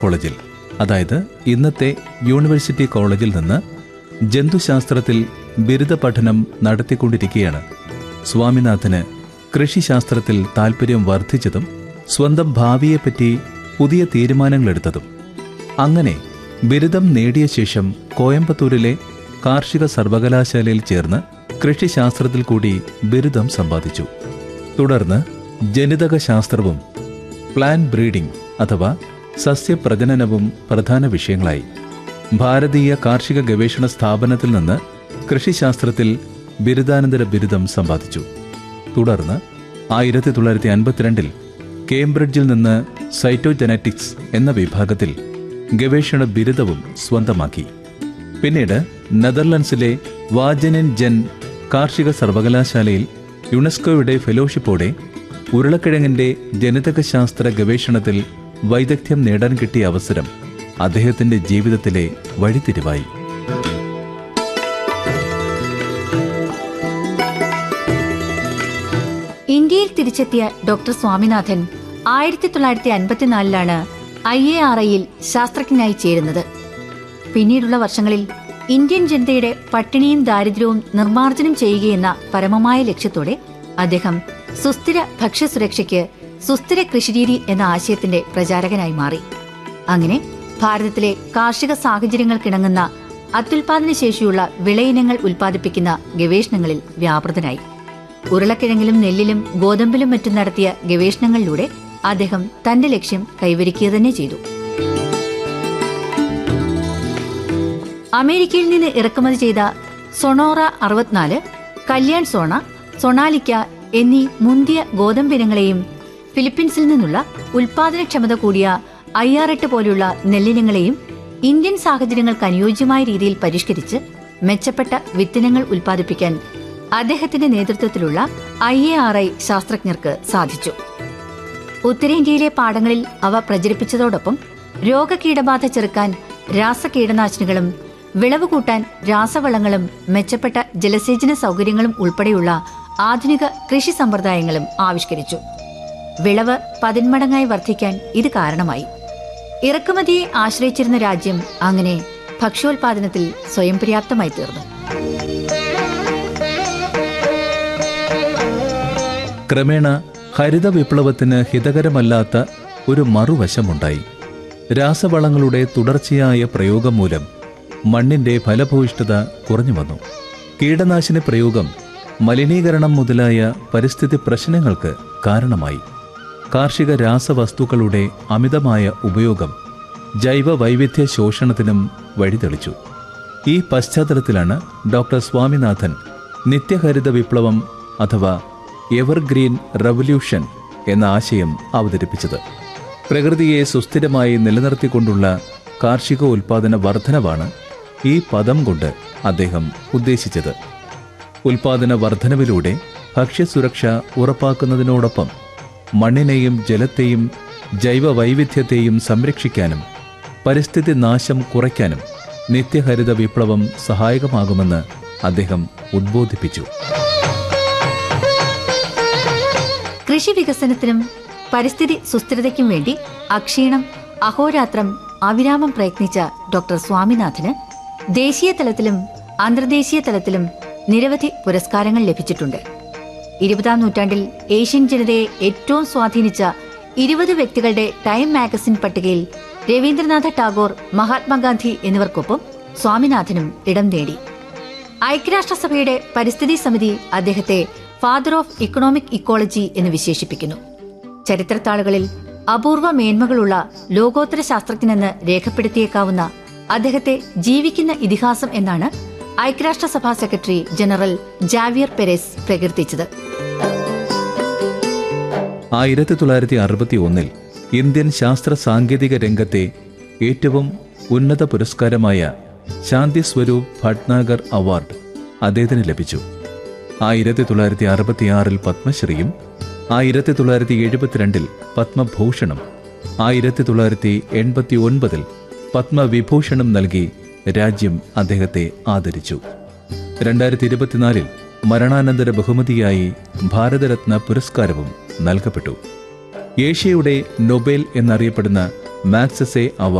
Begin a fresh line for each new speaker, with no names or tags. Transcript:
കോളേജിൽ അതായത് ഇന്നത്തെ യൂണിവേഴ്സിറ്റി കോളേജിൽ നിന്ന് ജന്തുശാസ്ത്രത്തിൽ ബിരുദ പഠനം നടത്തിക്കൊണ്ടിരിക്കെയാണ് സ്വാമിനാഥന് കൃഷിശാസ്ത്രത്തിൽ താല്പര്യം വർദ്ധിച്ചതും സ്വന്തം ഭാവിയെപ്പറ്റി പുതിയ തീരുമാനങ്ങളെടുത്തതും അങ്ങനെ ബിരുദം നേടിയ ശേഷം കോയമ്പത്തൂരിലെ കാർഷിക സർവകലാശാലയിൽ ചേർന്ന് കൃഷിശാസ്ത്രത്തിൽ കൂടി ബിരുദം സമ്പാദിച്ചു തുടർന്ന് ജനിതക ശാസ്ത്രവും പ്ലാൻ ബ്രീഡിംഗ് അഥവാ സസ്യപ്രജനനവും പ്രധാന വിഷയങ്ങളായി ഭാരതീയ കാർഷിക ഗവേഷണ സ്ഥാപനത്തിൽ നിന്ന് കൃഷിശാസ്ത്രത്തിൽ ബിരുദാനന്തര ബിരുദം സമ്പാദിച്ചു തുടർന്ന് ആയിരത്തി തൊള്ളായിരത്തി അൻപത്തിരണ്ടിൽ കേംബ്രിഡ്ജിൽ നിന്ന് സൈറ്റോജനറ്റിക്സ് എന്ന വിഭാഗത്തിൽ ഗവേഷണ ബിരുദവും സ്വന്തമാക്കി പിന്നീട് നെതർലൻഡ്സിലെ വാജനൻ ജെൻ കാർഷിക സർവകലാശാലയിൽ യുനെസ്കോയുടെ ഫെലോഷിപ്പോടെ ഉരുളക്കിഴങ്ങിന്റെ ജനിതകശാസ്ത്ര ഗവേഷണത്തിൽ വൈദഗ്ധ്യം നേടാൻ കിട്ടിയ അവസരം അദ്ദേഹത്തിന്റെ ജീവിതത്തിലെ വഴിത്തിരിവായി
ഇന്ത്യയിൽ തിരിച്ചെത്തിയ ഡോക്ടർ സ്വാമിനാഥൻ ആയിരത്തി തൊള്ളായിരത്തി അൻപത്തിനാലിലാണ് ഐ എ ആർ ഐയിൽ ശാസ്ത്രജ്ഞനായി ചേരുന്നത് പിന്നീടുള്ള വർഷങ്ങളിൽ ഇന്ത്യൻ ജനതയുടെ പട്ടിണിയും ദാരിദ്ര്യവും നിർമ്മാർജ്ജനം ചെയ്യുകയെന്ന പരമമായ ലക്ഷ്യത്തോടെ അദ്ദേഹം സുസ്ഥിര ഭക്ഷ്യസുരക്ഷയ്ക്ക് സുസ്ഥിര കൃഷിരീതി എന്ന ആശയത്തിന്റെ പ്രചാരകനായി മാറി അങ്ങനെ ഭാരതത്തിലെ കാർഷിക സാഹചര്യങ്ങൾക്കിണങ്ങുന്ന അത്യുൽപാദന ശേഷിയുള്ള വിളയിനങ്ങൾ ഉൽപ്പാദിപ്പിക്കുന്ന ഗവേഷണങ്ങളിൽ വ്യാപൃതനായി ഉരുളക്കിഴങ്ങിലും നെല്ലിലും ഗോതമ്പിലും മറ്റും നടത്തിയ ഗവേഷണങ്ങളിലൂടെ അദ്ദേഹം തന്റെ ലക്ഷ്യം കൈവരിക്കുക തന്നെ ചെയ്തു അമേരിക്കയിൽ നിന്ന് ഇറക്കുമതി ചെയ്ത സൊണോറ അറുപത്തിനാല് കല്യാൺ സോണ സൊണാലിക്ക എന്നീ മുന്തിയ ഗോതമ്പിനങ്ങളെയും ഫിലിപ്പീൻസിൽ നിന്നുള്ള ഉൽപാദനക്ഷമത കൂടിയ ഐ ആർ എട്ട് പോലെയുള്ള നെല്ലിനങ്ങളെയും ഇന്ത്യൻ സാഹചര്യങ്ങൾക്ക് അനുയോജ്യമായ രീതിയിൽ പരിഷ്കരിച്ച് മെച്ചപ്പെട്ട വിത്തിനങ്ങൾ ഉൽപ്പാദിപ്പിക്കാൻ അദ്ദേഹത്തിന്റെ നേതൃത്വത്തിലുള്ള ഐ എ ആർ ഐ ശാസ്ത്രജ്ഞർക്ക് സാധിച്ചു ഉത്തരേന്ത്യയിലെ പാടങ്ങളിൽ അവ പ്രചരിപ്പിച്ചതോടൊപ്പം രോഗകീടബാധ ചെറുക്കാൻ രാസകീടനാശിനികളും വിളവ് കൂട്ടാൻ രാസവളങ്ങളും മെച്ചപ്പെട്ട ജലസേചന സൗകര്യങ്ങളും ഉൾപ്പെടെയുള്ള ആധുനിക കൃഷി സമ്പ്രദായങ്ങളും ആവിഷ്കരിച്ചു വിളവ് പതിന്മടങ്ങായി വർദ്ധിക്കാൻ ഇത് കാരണമായി ഇറക്കുമതിയെ ആശ്രയിച്ചിരുന്ന രാജ്യം അങ്ങനെ ഭക്ഷ്യോൽപാദനത്തിൽ സ്വയം പര്യാപ്തമായി തീർന്നു
ക്രമേണ ഹരിത വിപ്ലവത്തിന് ഹിതകരമല്ലാത്ത ഒരു മറുവശമുണ്ടായി രാസവളങ്ങളുടെ തുടർച്ചയായ പ്രയോഗം മൂലം മണ്ണിന്റെ ഫലഭൂയിഷ്ഠത കുറഞ്ഞു വന്നു കീടനാശിനി പ്രയോഗം മലിനീകരണം മുതലായ പരിസ്ഥിതി പ്രശ്നങ്ങൾക്ക് കാരണമായി കാർഷിക രാസവസ്തുക്കളുടെ അമിതമായ ഉപയോഗം ജൈവ വൈവിധ്യ ശോഷണത്തിനും വഴിതെളിച്ചു ഈ പശ്ചാത്തലത്തിലാണ് ഡോക്ടർ സ്വാമിനാഥൻ നിത്യഹരിത വിപ്ലവം അഥവാ എവർഗ്രീൻ റവല്യൂഷൻ എന്ന ആശയം അവതരിപ്പിച്ചത് പ്രകൃതിയെ സുസ്ഥിരമായി നിലനിർത്തിക്കൊണ്ടുള്ള കാർഷിക ഉൽപാദന വർധനവാണ് ഈ പദം കൊണ്ട് അദ്ദേഹം ഉദ്ദേശിച്ചത് ഉൽപാദന വർധനവിലൂടെ ഭക്ഷ്യസുരക്ഷ ഉറപ്പാക്കുന്നതിനോടൊപ്പം മണ്ണിനെയും ജലത്തെയും ജൈവ വൈവിധ്യത്തെയും സംരക്ഷിക്കാനും പരിസ്ഥിതി നാശം കുറയ്ക്കാനും നിത്യഹരിത വിപ്ലവം സഹായകമാകുമെന്ന് അദ്ദേഹം ഉദ്ബോധിപ്പിച്ചു
കൃഷി വികസനത്തിനും പരിസ്ഥിതി സുസ്ഥിരതയ്ക്കും വേണ്ടി അക്ഷീണം അഹോരാത്രം അവിരാമം പ്രയത്നിച്ച ഡോക്ടർ സ്വാമിനാഥന് ദേശീയ തലത്തിലും അന്തർദേശീയ തലത്തിലും നിരവധി പുരസ്കാരങ്ങൾ ലഭിച്ചിട്ടുണ്ട് ഇരുപതാം നൂറ്റാണ്ടിൽ ഏഷ്യൻ ജനതയെ ഏറ്റവും സ്വാധീനിച്ച ഇരുപത് വ്യക്തികളുടെ ടൈം മാഗസിൻ പട്ടികയിൽ രവീന്ദ്രനാഥ ടാഗോർ മഹാത്മാഗാന്ധി എന്നിവർക്കൊപ്പം സ്വാമിനാഥനും ഇടം നേടി ഐക്യരാഷ്ട്രസഭയുടെ പരിസ്ഥിതി സമിതി അദ്ദേഹത്തെ ഫാദർ ഓഫ് ഇക്കണോമിക് ഇക്കോളജി എന്ന് വിശേഷിപ്പിക്കുന്നു ചരിത്രത്താളുകളിൽ അപൂർവ മേന്മകളുള്ള ലോകോത്തര ശാസ്ത്രജ്ഞനെന്ന് രേഖപ്പെടുത്തിയേക്കാവുന്ന അദ്ദേഹത്തെ ജീവിക്കുന്ന ഇതിഹാസം എന്നാണ് ഐക്യരാഷ്ട്രസഭാ സെക്രട്ടറി ജനറൽ ജാവിയർ പെരേസ് പ്രകീർത്തിച്ചത്
ആയിരത്തി തൊള്ളായിരത്തി അറുപത്തി ഒന്നിൽ ഇന്ത്യൻ ശാസ്ത്ര സാങ്കേതിക രംഗത്തെ ഏറ്റവും ഉന്നത പുരസ്കാരമായ ശാന്തി സ്വരൂപ് ഭട്നാഗർ അവാർഡ് അദ്ദേഹത്തിന് ലഭിച്ചു ആയിരത്തി തൊള്ളായിരത്തി അറുപത്തിയാറിൽ പത്മശ്രീയും ആയിരത്തി തൊള്ളായിരത്തി എഴുപത്തിരണ്ടിൽ പത്മഭൂഷണം ആയിരത്തി തൊള്ളായിരത്തി എൺപത്തി ഒൻപതിൽ പത്മവിഭൂഷണം നൽകി രാജ്യം അദ്ദേഹത്തെ ആദരിച്ചു രണ്ടായിരത്തി ഇരുപത്തിനാലിൽ മരണാനന്തര ബഹുമതിയായി ഭാരതരത്ന പുരസ്കാരവും നൽകപ്പെട്ടു ഏഷ്യയുടെ നൊബേൽ എന്നറിയപ്പെടുന്ന മാക്സസെ അവാർഡ്